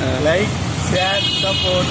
Like share support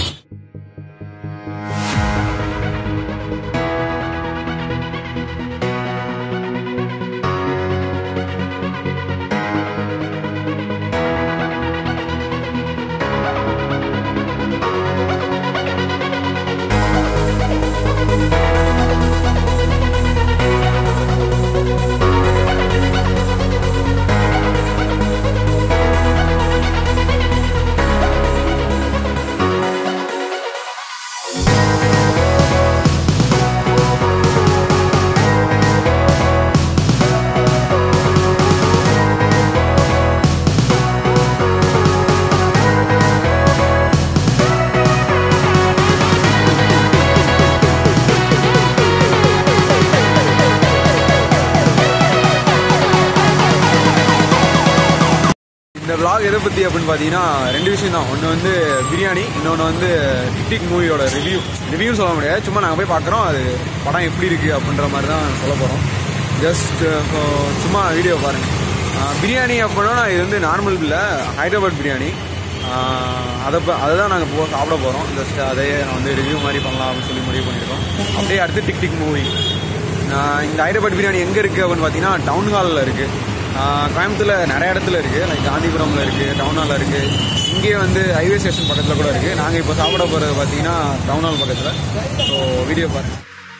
இந்த vlog எதை பற்றி அப்படின்னு பார்த்தீங்கன்னா ரெண்டு விஷயம் தான் ஒன்று வந்து பிரியாணி இன்னொன்று வந்து டிக்டிக் மூவியோட ரிவ்யூ ரிவ்யூன்னு சொல்ல முடியாது சும்மா நாங்கள் போய் பார்க்குறோம் அது படம் எப்படி இருக்குது அப்படின்ற மாதிரி தான் சொல்ல போகிறோம் ஜஸ்ட் சும்மா வீடியோ பாருங்கள் பிரியாணி அப்படின்னா இது வந்து நார்மல் இல்லை ஹைதராபாத் பிரியாணி ஆஹ் அதை ப- அதை தான் நாங்கள் போ சாப்பிட போகிறோம் ஜஸ்ட் அதையே நான் வந்து ரிவ்யூ மாதிரி பண்ணலாம் அப்படின்னு சொல்லி முடிவு பண்ணியிருக்கோம் அப்படியே அடுத்து டிக் டிக் மூவி இந்த ஹைதராபாத் பிரியாணி எங்கே இருக்குது அப்படின்னு பார்த்தீங்கன்னா டவுன் ஹாலில் இருக்குது கோயம்புத்தூரில் நிறைய இடத்துல இருக்குது லைக் காந்திபுரமில் இருக்குது டவுன் ஹாலில் இருக்குது இங்கேயே வந்து ஹைவே ஸ்டேஷன் பக்கத்தில் கூட இருக்குது நாங்கள் இப்போ சாப்பிட போகிறது பார்த்தீங்கன்னா டவுன் ஹால் பக்கத்தில் ஸோ வீடியோ பாருங்கள்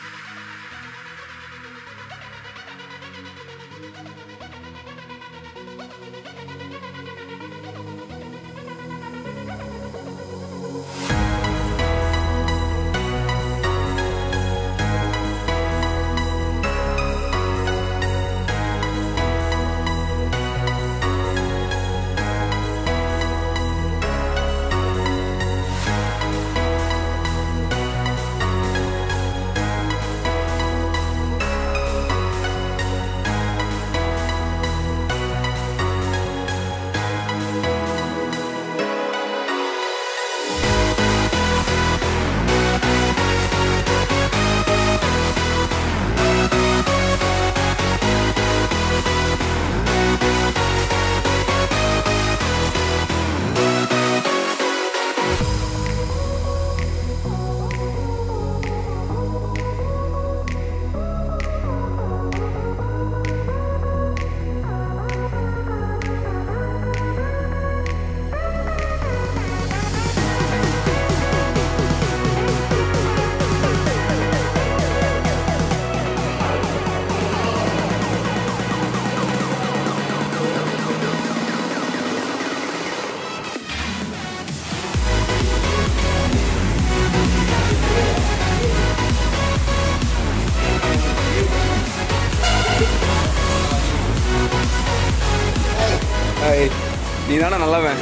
ஏய், நீ தானே நல்லவன்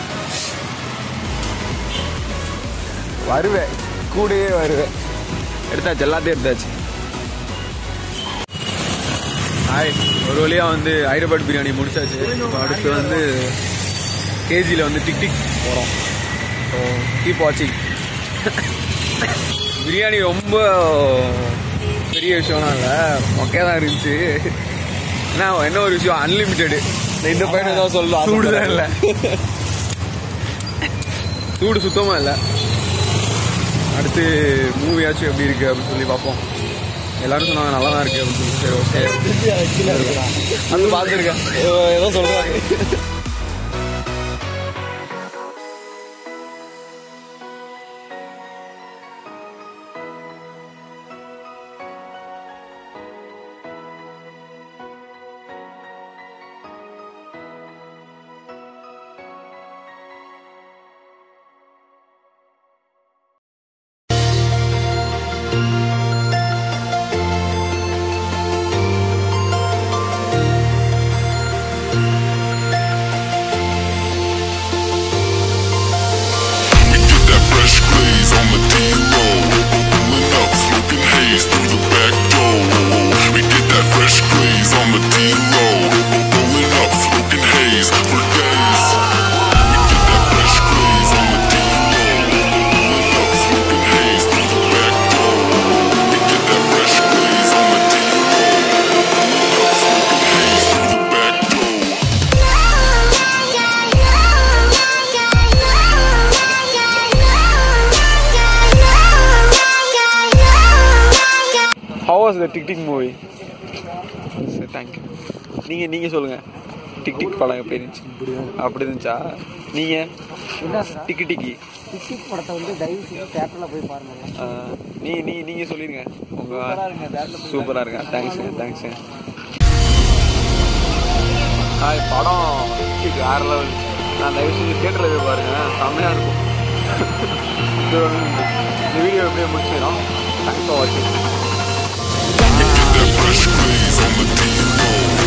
வருவேன் கூடயே வருவேன் எடுத்தாச்சு எல்லாத்தையும் எடுத்தாச்சு ஹாய் ஒரு வழியா வந்து ஹைதராபாத் பிரியாணி முடிச்சாச்சு இப்போ அடுத்து வந்து கேஜியில் வந்து டிக் டிக் போகிறோம் ஸோ கீப் வாட்சிங் பிரியாணி ரொம்ப பெரிய விஷயம்லாம் இல்லை மொக்கையாக தான் இருந்துச்சு என்ன என்ன ஒரு விஷயம் அன்லிமிட்டெடு இந்த பையன் ஏதாவது சொல்லலாம் சூடுதான் இல்ல. சூடு சுத்தமா இல்ல அடுத்து மூவியாச்சும் எப்படி இருக்கு அப்படின்னு சொல்லி பார்ப்போம் எல்லாரும் சொன்னாங்க நல்லா தான் இருக்கு அப்படின்னு சொல்லி சரி ஓகே அது பார்த்துருக்கேன் ஏதோ சொல்றாங்க We get that fresh glaze on the D-roll. Pulling up, smoking haze through the back door. We get that fresh glaze on the D-roll. Pulling up, smoking haze for days. We get that fresh glaze on the D-roll. Pulling up, smoking haze through the back door. We get that fresh glaze on the D-roll. Pulling up, smoking haze through the back door. Yeah. Was the Tik Tik movie சரி thank you நீங்கள் நீங்கள் சொல்லுங்கள் tick tick படம் எப்படி இருந்துச்சு அப்படி இருந்துச்சா நீங்கள் என்ன டிக்கி டிக்கி டிக்கெட் படத்தை வந்து தயவு செஞ்சு தேட்டரில் போய் பாருங்க ஆ, நீ நீ நீங்கள் சொல்லிடுங்க சூப்பரா இருக்குங்க, theatre ல உங்கள் போய் சூப்பராக இருக்கா தேங்க்ஸுங்க தேங்க்ஸுங்க ஹாய் படம் டிக் வேறு லெவல் நான் தயவு செஞ்சு தியேட்டரில் போய் பாருங்க செம்மையாக இருக்கும் இது வந்து இந்த வீடியோ எப்படியே முடிச்சிடும் தேங்க்ஸ் ஃபார் வாட்சிங் Get that fresh glaze on the D-Lo.